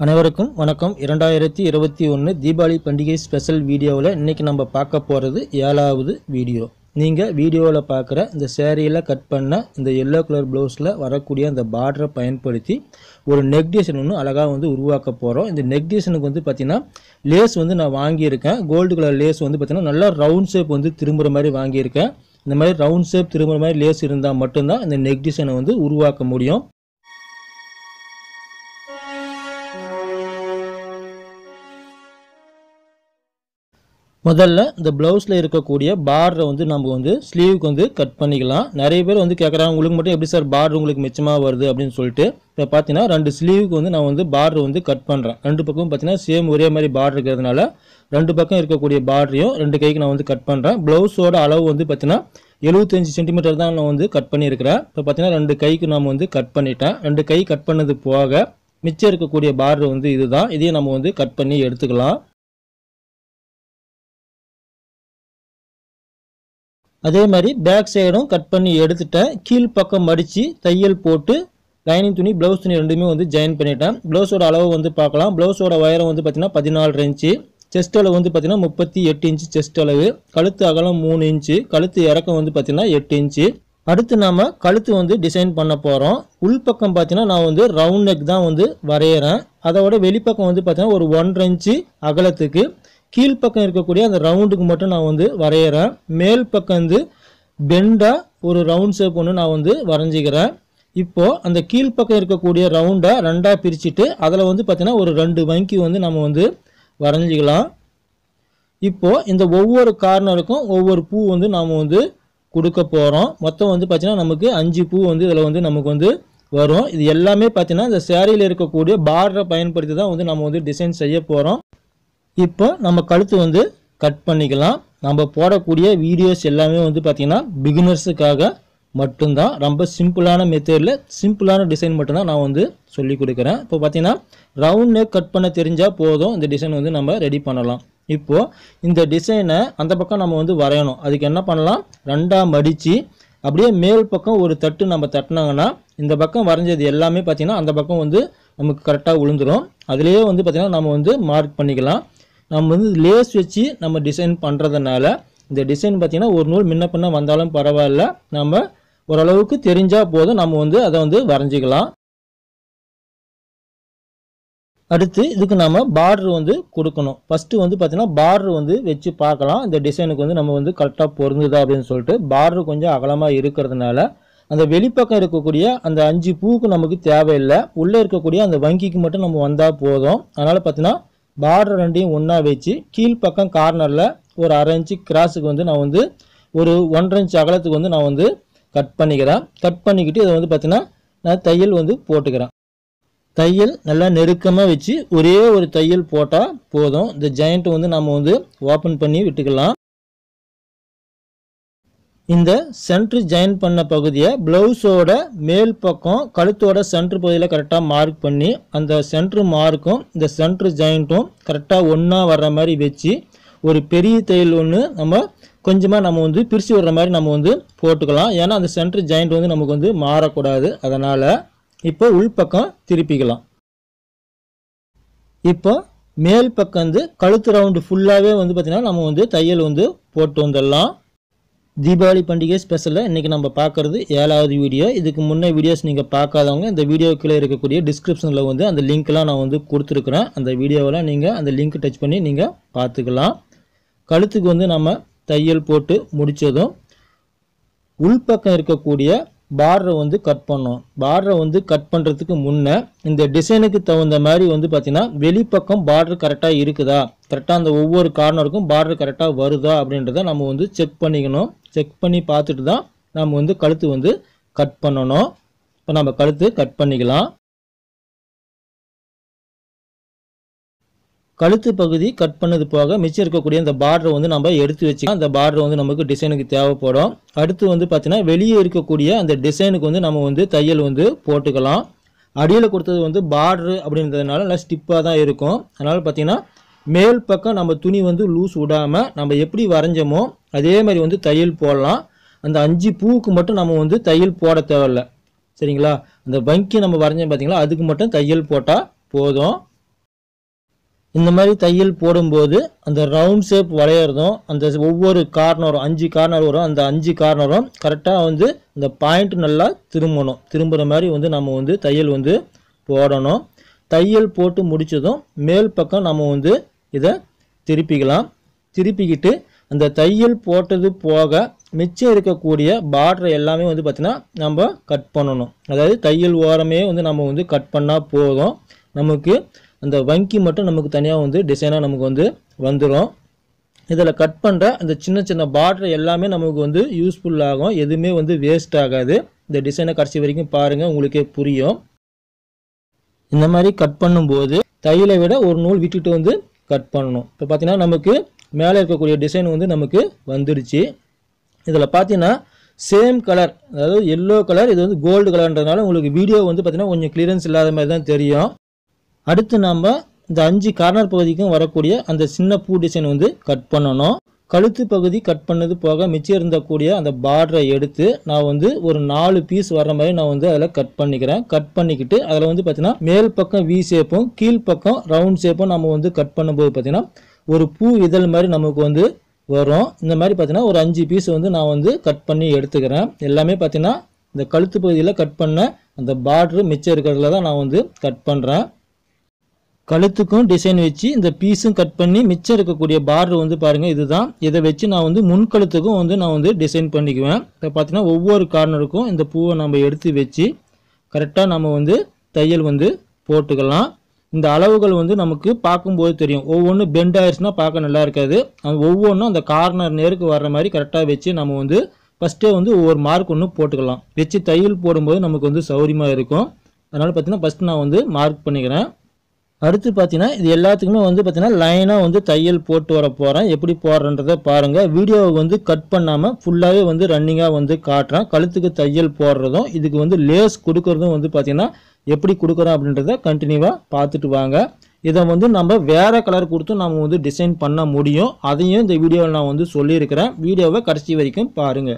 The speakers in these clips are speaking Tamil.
அனைவருக்கும் வணக்கம் இரண்டாயிரத்தி இருபத்தி ஒன்று தீபாவளி பண்டிகை ஸ்பெஷல் வீடியோவில் இன்றைக்கி நம்ம பார்க்க போகிறது ஏழாவது வீடியோ நீங்கள் வீடியோவில் பார்க்குற இந்த சேரீயில் கட் பண்ண இந்த எல்லோ கலர் ப்ளவுஸில் வரக்கூடிய அந்த பார்டரை பயன்படுத்தி ஒரு நெக் டிசைன் ஒன்று அழகாக வந்து உருவாக்க போகிறோம் இந்த நெக் டிசைனுக்கு வந்து பார்த்திங்கன்னா லேஸ் வந்து நான் வாங்கியிருக்கேன் கோல்டு கலர் லேஸ் வந்து பார்த்திங்கன்னா நல்லா ரவுண்ட் ஷேப் வந்து திரும்புகிற மாதிரி வாங்கியிருக்கேன் இந்த மாதிரி ரவுண்ட் ஷேப் திரும்புகிற மாதிரி லேஸ் இருந்தால் மட்டும்தான் இந்த நெக் டிசைனை வந்து உருவாக்க முடியும் முதல்ல இந்த ப்ளவுஸில் இருக்கக்கூடிய பார்டரை வந்து நம்ம வந்து ஸ்லீவுக்கு வந்து கட் பண்ணிக்கலாம் நிறைய பேர் வந்து கேட்குறாங்க உங்களுக்கு மட்டும் எப்படி சார் பார்டர் உங்களுக்கு மிச்சமாக வருது அப்படின்னு சொல்லிட்டு இப்போ பார்த்தீங்கன்னா ரெண்டு ஸ்லீவுக்கு வந்து நான் வந்து பார்டர் வந்து கட் பண்ணுறேன் ரெண்டு பக்கமும் பார்த்தீங்கன்னா சேம் ஒரே மாதிரி பார்டர் இருக்கிறதுனால ரெண்டு பக்கம் இருக்கக்கூடிய பார்டரையும் ரெண்டு கைக்கு நான் வந்து கட் பண்ணுறேன் ப்ளவுஸோட அளவு வந்து பார்த்தீங்கன்னா எழுபத்தஞ்சு சென்டிமீட்டர் தான் நான் வந்து கட் பண்ணியிருக்கிறேன் இப்போ பார்த்தீங்கன்னா ரெண்டு கைக்கு நம்ம வந்து கட் பண்ணிட்டேன் ரெண்டு கை கட் பண்ணது போக மிச்சம் இருக்கக்கூடிய பார்டர் வந்து இதுதான் இதையும் நம்ம வந்து கட் பண்ணி எடுத்துக்கலாம் அதே மாதிரி பேக் சைடும் கட் பண்ணி எடுத்துட்டேன் கீழ் பக்கம் மடித்து தையல் போட்டு லைனிங் துணி ப்ளவுஸ் துணி ரெண்டுமே வந்து ஜாயின் பண்ணிட்டேன் ப்ளவுஸோட அளவு வந்து பார்க்கலாம் ப்ளவுஸோட உயரம் வந்து பார்த்தீங்கன்னா பதினாலு இன்ச்சு செஸ்ட் அளவு வந்து பார்த்தீங்கன்னா முப்பத்தி எட்டு இன்ச்சு செஸ்ட் அளவு கழுத்து அகலம் மூணு இன்ச்சு கழுத்து இறக்கம் வந்து பார்த்தீங்கன்னா எட்டு இன்ச்சு அடுத்து நாம கழுத்து வந்து டிசைன் பண்ண போகிறோம் உள்பக்கம் பார்த்தீங்கன்னா நான் வந்து ரவுண்ட் நெக் தான் வந்து வரைகிறேன் அதோட வெளிப்பக்கம் வந்து பார்த்தீங்கன்னா ஒரு ஒன்றரை இன்ச்சு அகலத்துக்கு கீழ்ப்பக்கம் இருக்கக்கூடிய அந்த ரவுண்டுக்கு மட்டும் நான் வந்து வரைகிறேன் மேல் பக்கம் வந்து பெண்டாக ஒரு ரவுண்ட் ஷேப் ஒன்று நான் வந்து வரைஞ்சிக்கிறேன் இப்போது அந்த கீழ்ப்பக்கம் இருக்கக்கூடிய ரவுண்டை ரெண்டாக பிரிச்சுட்டு அதில் வந்து பார்த்திங்கன்னா ஒரு ரெண்டு வங்கி வந்து நம்ம வந்து வரைஞ்சிக்கலாம் இப்போது இந்த ஒவ்வொரு கார்னருக்கும் ஒவ்வொரு பூ வந்து நாம் வந்து கொடுக்க போகிறோம் மொத்தம் வந்து பார்த்திங்கன்னா நமக்கு அஞ்சு பூ வந்து இதில் வந்து நமக்கு வந்து வரும் இது எல்லாமே பார்த்திங்கன்னா இந்த சேரீயில் இருக்கக்கூடிய பார்டரை பயன்படுத்தி தான் வந்து நம்ம வந்து டிசைன் செய்ய போகிறோம் இப்போ நம்ம கழுத்து வந்து கட் பண்ணிக்கலாம் நம்ம போடக்கூடிய வீடியோஸ் எல்லாமே வந்து பார்த்திங்கன்னா பிகினர்ஸுக்காக மட்டும்தான் ரொம்ப சிம்பிளான மெத்தடில் சிம்பிளான டிசைன் மட்டும்தான் நான் வந்து சொல்லி கொடுக்குறேன் இப்போ பார்த்தீங்கன்னா ரவுண்ட் நெக் கட் பண்ண தெரிஞ்சால் போதும் இந்த டிசைன் வந்து நம்ம ரெடி பண்ணலாம் இப்போது இந்த டிசைனை அந்த பக்கம் நம்ம வந்து வரையணும் அதுக்கு என்ன பண்ணலாம் ரெண்டாக மடித்து அப்படியே மேல் பக்கம் ஒரு தட்டு நம்ம தட்டினாங்கன்னா இந்த பக்கம் வரைஞ்சது எல்லாமே பார்த்திங்கன்னா அந்த பக்கம் வந்து நமக்கு கரெக்டாக விழுந்துடும் அதுலேயே வந்து பார்த்திங்கன்னா நம்ம வந்து மார்க் பண்ணிக்கலாம் நம்ம வந்து லேஸ் வச்சு நம்ம டிசைன் பண்ணுறதுனால இந்த டிசைன் பார்த்திங்கன்னா ஒரு நூல் முன்ன பின்ன வந்தாலும் பரவாயில்ல நம்ம ஓரளவுக்கு தெரிஞ்சால் போதும் நம்ம வந்து அதை வந்து வரைஞ்சிக்கலாம் அடுத்து இதுக்கு நம்ம பார்டர் வந்து கொடுக்கணும் ஃபஸ்ட்டு வந்து பார்த்திங்கன்னா பார்டர் வந்து வச்சு பார்க்கலாம் இந்த டிசைனுக்கு வந்து நம்ம வந்து கரெக்டாக பொருந்துதா அப்படின்னு சொல்லிட்டு பார்டர் கொஞ்சம் அகலமாக இருக்கிறதுனால அந்த வெளிப்பக்கம் இருக்கக்கூடிய அந்த அஞ்சு பூவுக்கு நமக்கு தேவையில்லை உள்ளே இருக்கக்கூடிய அந்த வங்கிக்கு மட்டும் நம்ம வந்தால் போதும் அதனால் பார்த்தீங்கன்னா பார்டர் ரெண்டையும் ஒன்றா வச்சு கீழ்ப்பக்கம் கார்னரில் ஒரு அரை இன்ச்சு கிராஸுக்கு வந்து நான் வந்து ஒரு ஒன்றரை இன்ச் அகலத்துக்கு வந்து நான் வந்து கட் பண்ணிக்கிறேன் கட் பண்ணிக்கிட்டு இதை வந்து பார்த்தீங்கன்னா நான் தையல் வந்து போட்டுக்கிறேன் தையல் நல்லா நெருக்கமாக வச்சு ஒரே ஒரு தையல் போட்டால் போதும் இந்த ஜாயிண்ட்டை வந்து நம்ம வந்து ஓப்பன் பண்ணி விட்டுக்கலாம் இந்த சென்ட்ரு ஜாயின் பண்ண பகுதியை ப்ளவுஸோட மேல் பக்கம் கழுத்தோட சென்ட்ரு பகுதியில் கரெக்டாக மார்க் பண்ணி அந்த சென்ட்ரு மார்க்கும் இந்த சென்ட்ரு ஜாயிண்ட்டும் கரெக்டாக ஒன்றா வர்ற மாதிரி வச்சு ஒரு பெரிய தையல் ஒன்று நம்ம கொஞ்சமாக நம்ம வந்து பிரித்து விடுற மாதிரி நம்ம வந்து போட்டுக்கலாம் ஏன்னா அந்த சென்ட்ரு ஜாயிண்ட் வந்து நமக்கு வந்து மாறக்கூடாது அதனால் இப்போ உள்பக்கம் திருப்பிக்கலாம் இப்போ மேல் பக்கம் வந்து கழுத்து ரவுண்டு ஃபுல்லாகவே வந்து பார்த்திங்கன்னா நம்ம வந்து தையல் வந்து போட்டு வந்துடலாம் தீபாவளி பண்டிகை ஸ்பெஷலில் இன்றைக்கி நம்ம பார்க்குறது ஏழாவது வீடியோ இதுக்கு முன்னே வீடியோஸ் நீங்கள் பார்க்காதவங்க இந்த வீடியோக்குள்ளே இருக்கக்கூடிய டிஸ்கிரிப்ஷனில் வந்து அந்த லிங்க்லாம் நான் வந்து கொடுத்துருக்குறேன் அந்த வீடியோவெல்லாம் நீங்கள் அந்த லிங்க் டச் பண்ணி நீங்கள் பார்த்துக்கலாம் கழுத்துக்கு வந்து நம்ம தையல் போட்டு முடித்ததும் உள்பக்கம் இருக்கக்கூடிய பார்டரை வந்து கட் பண்ணோம் பார்டரை வந்து கட் பண்ணுறதுக்கு முன்னே இந்த டிசைனுக்கு தகுந்த மாதிரி வந்து பார்த்திங்கன்னா வெளிப்பக்கம் பார்டர் கரெக்டாக இருக்குதா கரெக்டாக அந்த ஒவ்வொரு கார்னருக்கும் பார்டர் கரெக்டாக வருதா அப்படின்றத நம்ம வந்து செக் பண்ணிக்கணும் செக் பண்ணி பார்த்துட்டு தான் நம்ம வந்து கழுத்து வந்து கட் பண்ணணும் இப்போ நம்ம கழுத்து கட் பண்ணிக்கலாம் கழுத்து பகுதி கட் பண்ணது போக மிச்சம் இருக்கக்கூடிய இந்த பார்டர் வந்து நம்ம எடுத்து வச்சுக்கலாம் அந்த பார்டர் வந்து நமக்கு டிசைனுக்கு தேவைப்படும் அடுத்து வந்து பார்த்தீங்கன்னா வெளியே இருக்கக்கூடிய அந்த டிசைனுக்கு வந்து நம்ம வந்து தையல் வந்து போட்டுக்கலாம் அடியில் கொடுத்தது வந்து பார்டரு அப்படின்றதுனால நல்லா ஸ்டிப்பாக தான் இருக்கும் அதனால் பார்த்தீங்கன்னா மேல் பக்கம் நம்ம துணி வந்து லூஸ் விடாமல் நம்ம எப்படி வரைஞ்சோமோ அதே மாதிரி வந்து தையல் போடலாம் அந்த அஞ்சு பூவுக்கு மட்டும் நம்ம வந்து தையல் போட தேவையில்ல சரிங்களா அந்த வங்கி நம்ம வரைஞ்சோம் பார்த்தீங்களா அதுக்கு மட்டும் தையல் போட்டால் போதும் இந்த மாதிரி தையல் போடும்போது அந்த ரவுண்ட் ஷேப் வளையிறதும் அந்த ஒவ்வொரு கார்னரும் அஞ்சு கார்னர் வரும் அந்த அஞ்சு கார்னரும் கரெக்டாக வந்து இந்த பாயிண்ட் நல்லா திரும்பணும் திரும்புகிற மாதிரி வந்து நம்ம வந்து தையல் வந்து போடணும் தையல் போட்டு முடிச்சதும் மேல் பக்கம் நம்ம வந்து இதை திருப்பிக்கலாம் திருப்பிக்கிட்டு அந்த தையல் போட்டது போக மிச்சம் இருக்கக்கூடிய பார்டரை எல்லாமே வந்து பார்த்திங்கன்னா நம்ம கட் பண்ணணும் அதாவது தையல் ஓரமே வந்து நம்ம வந்து கட் பண்ணால் போதும் நமக்கு அந்த வங்கி மட்டும் நமக்கு தனியாக வந்து டிசைனாக நமக்கு வந்து வந்துடும் இதில் கட் பண்ணுற அந்த சின்ன சின்ன பார்டர் எல்லாமே நமக்கு வந்து யூஸ்ஃபுல் ஆகும் எதுவுமே வந்து வேஸ்ட் ஆகாது இந்த டிசைனை கடைசி வரைக்கும் பாருங்கள் உங்களுக்கே புரியும் இந்த மாதிரி கட் பண்ணும்போது தையலை விட ஒரு நூல் விட்டுட்டு வந்து கட் பண்ணணும் இப்போ பார்த்தீங்கன்னா நமக்கு மேலே இருக்கக்கூடிய டிசைன் வந்து நமக்கு வந்துடுச்சு இதில் பார்த்தீங்கன்னா சேம் கலர் அதாவது எல்லோ கலர் இது வந்து கோல்டு கலர்ன்றதுனால உங்களுக்கு வீடியோ வந்து பார்த்தீங்கன்னா கொஞ்சம் கிளியரன்ஸ் இல்லாத மாதிரி தான் தெரியும் அடுத்து நம்ம இந்த அஞ்சு கார்னர் பகுதிக்கும் வரக்கூடிய அந்த சின்ன பூ டிசைன் வந்து கட் பண்ணணும் கழுத்து பகுதி கட் பண்ணது போக மிச்சம் இருந்தக்கூடிய அந்த பார்டரை எடுத்து நான் வந்து ஒரு நாலு பீஸ் வர்ற மாதிரி நான் வந்து அதில் கட் பண்ணிக்கிறேன் கட் பண்ணிக்கிட்டு அதில் வந்து பார்த்தீங்கன்னா மேல் பக்கம் வி ஷேப்பும் கீழ் பக்கம் ரவுண்ட் ஷேப்பும் நம்ம வந்து கட் பண்ணும்போது பார்த்தீங்கன்னா ஒரு பூ இதழ் மாதிரி நமக்கு வந்து வரும் இந்த மாதிரி பார்த்தீங்கன்னா ஒரு அஞ்சு பீஸ் வந்து நான் வந்து கட் பண்ணி எடுத்துக்கிறேன் எல்லாமே பார்த்தீங்கன்னா இந்த கழுத்து பகுதியில் கட் பண்ண அந்த பார்டரு மிச்சம் இருக்கிறதுல தான் நான் வந்து கட் பண்ணுறேன் கழுத்துக்கும் டிசைன் வச்சு இந்த பீஸும் கட் பண்ணி மிச்சம் இருக்கக்கூடிய பார்டர் வந்து பாருங்கள் இதுதான் இதை வச்சு நான் வந்து முன்கழுத்துக்கும் வந்து நான் வந்து டிசைன் பண்ணிக்குவேன் இப்போ பார்த்தீங்கன்னா ஒவ்வொரு கார்னருக்கும் இந்த பூவை நம்ம எடுத்து வச்சு கரெக்டாக நம்ம வந்து தையல் வந்து போட்டுக்கலாம் இந்த அளவுகள் வந்து நமக்கு பார்க்கும்போது தெரியும் ஒவ்வொன்றும் பெண்ட் ஆயிடுச்சுன்னா பார்க்க நல்லா இருக்காது அந்த ஒவ்வொன்றும் அந்த கார்னர் நேருக்கு வர்ற மாதிரி கரெக்டாக வச்சு நம்ம வந்து ஃபஸ்ட்டே வந்து ஒவ்வொரு மார்க் ஒன்று போட்டுக்கலாம் வச்சு தையல் போடும்போது நமக்கு வந்து சௌரியமாக இருக்கும் அதனால் பார்த்தீங்கன்னா ஃபஸ்ட்டு நான் வந்து மார்க் பண்ணிக்கிறேன் அடுத்து பார்த்தீங்கன்னா இது எல்லாத்துக்குமே வந்து பார்த்தீங்கன்னா லைனாக வந்து தையல் போட்டு வர போகிறேன் எப்படி போடுறன்றதை பாருங்கள் வீடியோவை வந்து கட் பண்ணாமல் ஃபுல்லாகவே வந்து ரன்னிங்காக வந்து காட்டுறேன் கழுத்துக்கு தையல் போடுறதும் இதுக்கு வந்து லேஸ் கொடுக்கறதும் வந்து பார்த்தீங்கன்னா எப்படி கொடுக்குறோம் அப்படின்றத கண்டினியூவாக பார்த்துட்டு வாங்க இதை வந்து நம்ம வேறு கலர் கொடுத்து நம்ம வந்து டிசைன் பண்ண முடியும் அதையும் இந்த வீடியோவில் நான் வந்து சொல்லியிருக்கிறேன் வீடியோவை கடைசி வரைக்கும் பாருங்கள்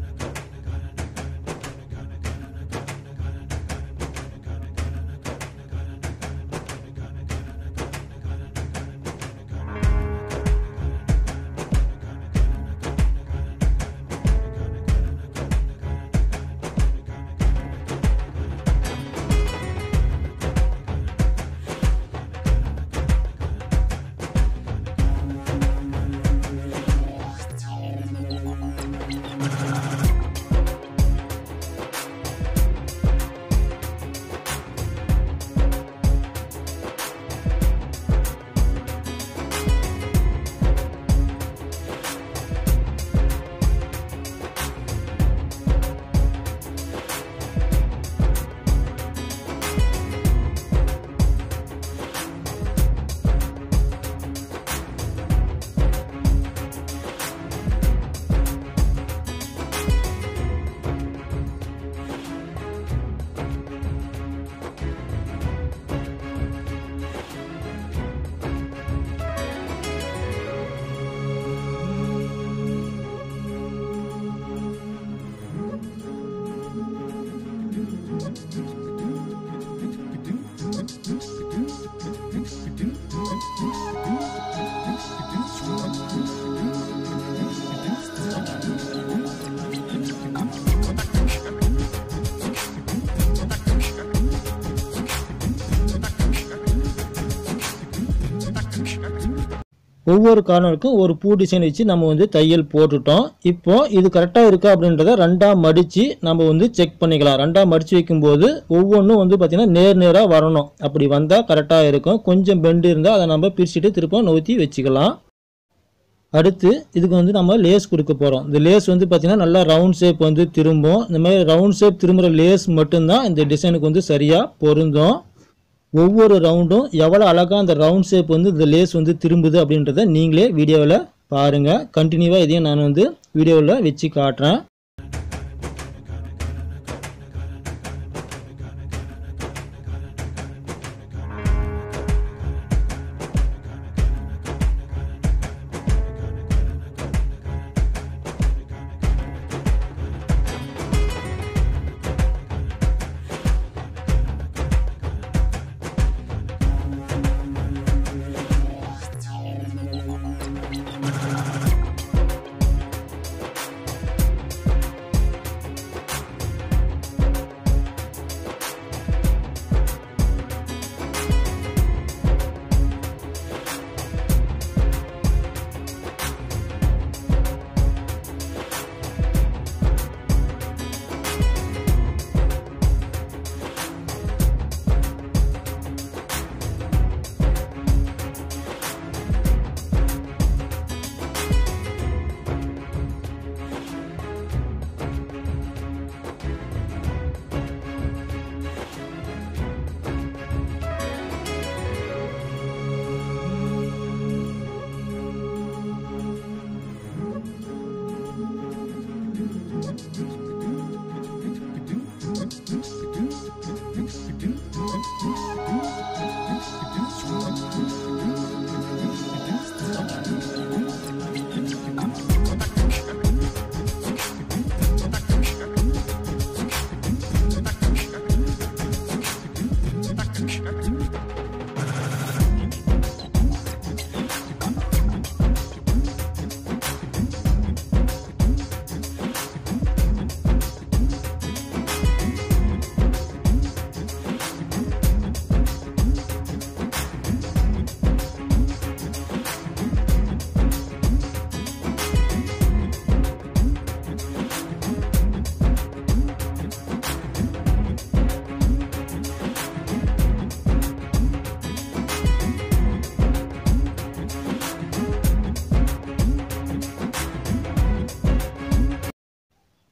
ஒவ்வொரு கார்னருக்கும் ஒரு பூ டிசைன் வச்சு நம்ம வந்து தையல் போட்டுட்டோம் இப்போ இது கரெக்டாக இருக்கா அப்படின்றத ரெண்டாக மடித்து நம்ம வந்து செக் பண்ணிக்கலாம் ரெண்டாக மடித்து வைக்கும்போது ஒவ்வொன்றும் வந்து பார்த்திங்கன்னா நேர் நேராக வரணும் அப்படி வந்தால் கரெக்டாக இருக்கும் கொஞ்சம் பெண்டு இருந்தால் அதை நம்ம பிரிச்சுட்டு திரும்ப நோத்தி வச்சுக்கலாம் அடுத்து இதுக்கு வந்து நம்ம லேஸ் கொடுக்க போகிறோம் இந்த லேஸ் வந்து பார்த்திங்கன்னா நல்லா ரவுண்ட் ஷேப் வந்து திரும்பும் இந்த மாதிரி ரவுண்ட் ஷேப் திரும்புகிற லேஸ் மட்டும்தான் இந்த டிசைனுக்கு வந்து சரியாக பொருந்தும் ஒவ்வொரு ரவுண்டும் எவ்வளோ அழகாக அந்த ரவுண்ட் ஷேப் வந்து இந்த லேஸ் வந்து திரும்புது அப்படின்றத நீங்களே வீடியோவில் பாருங்கள் கண்டினியூவாக இதையும் நான் வந்து வீடியோவில் வச்சு காட்டுறேன்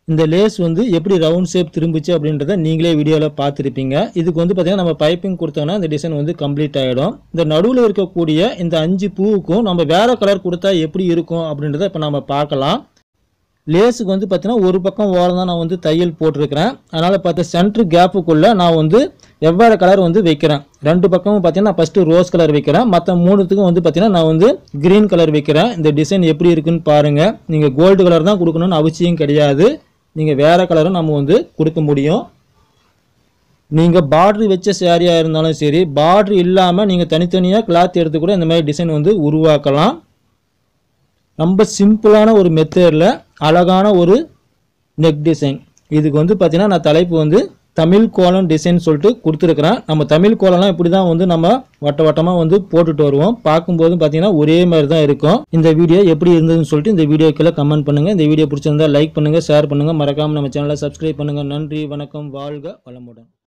இந்த லேஸ் வந்து எப்படி ரவுண்ட் ஷேப் திரும்பிச்சு அப்படின்றத நீங்களே வீடியோவில் பார்த்துருப்பீங்க இதுக்கு வந்து பார்த்தீங்கன்னா நம்ம பைப்பிங் கொடுத்தோம்னா இந்த டிசைன் வந்து கம்ப்ளீட் ஆகிடும் இந்த நடுவில் இருக்கக்கூடிய இந்த அஞ்சு பூவுக்கும் நம்ம வேற கலர் கொடுத்தா எப்படி இருக்கும் அப்படின்றத இப்போ நம்ம பார்க்கலாம் லேஸுக்கு வந்து பார்த்தீங்கன்னா ஒரு பக்கம் ஓரம் தான் நான் வந்து தையல் போட்டிருக்கிறேன் அதனால் பார்த்து சென்ட்ரு கேப்புக்குள்ளே நான் வந்து வெவ்வேறு கலர் வந்து வைக்கிறேன் ரெண்டு பக்கமும் பார்த்தீங்கன்னா ஃபஸ்ட்டு ரோஸ் கலர் வைக்கிறேன் மற்ற மூணுத்துக்கும் வந்து பார்த்தீங்கன்னா நான் வந்து க்ரீன் கலர் வைக்கிறேன் இந்த டிசைன் எப்படி இருக்குன்னு பாருங்கள் நீங்கள் கோல்டு கலர் தான் கொடுக்கணும்னு அவசியம் கிடையாது நீங்கள் வேறு கலரும் நம்ம வந்து கொடுக்க முடியும் நீங்கள் பார்டர் வச்ச சேரீயாக இருந்தாலும் சரி பார்டர் இல்லாமல் நீங்கள் தனித்தனியாக கிளாத் எடுத்து கூட இந்த மாதிரி டிசைன் வந்து உருவாக்கலாம் ரொம்ப சிம்பிளான ஒரு மெத்தடில் அழகான ஒரு நெக் டிசைன் இதுக்கு வந்து பார்த்தீங்கன்னா நான் தலைப்பு வந்து தமிழ் கோலம் டிசைன் சொல்லிட்டு கொடுத்துருக்குறேன் நம்ம தமிழ் கோலம்லாம் இப்படி தான் வந்து நம்ம வட்ட வட்டமாக வந்து போட்டுட்டு வருவோம் பார்க்கும்போது பார்த்தீங்கன்னா ஒரே மாதிரி தான் இருக்கும் இந்த வீடியோ எப்படி இருந்ததுன்னு சொல்லிட்டு இந்த வீடியோக்கெல்லாம் கமெண்ட் பண்ணுங்கள் இந்த வீடியோ பிடிச்சிருந்தா லைக் பண்ணுங்கள் ஷேர் பண்ணுங்கள் மறக்காமல் நம்ம சேனலை சப்ஸ்கிரைப் பண்ணுங்கள் நன்றி வணக்கம் வாழ்க வளமுடன்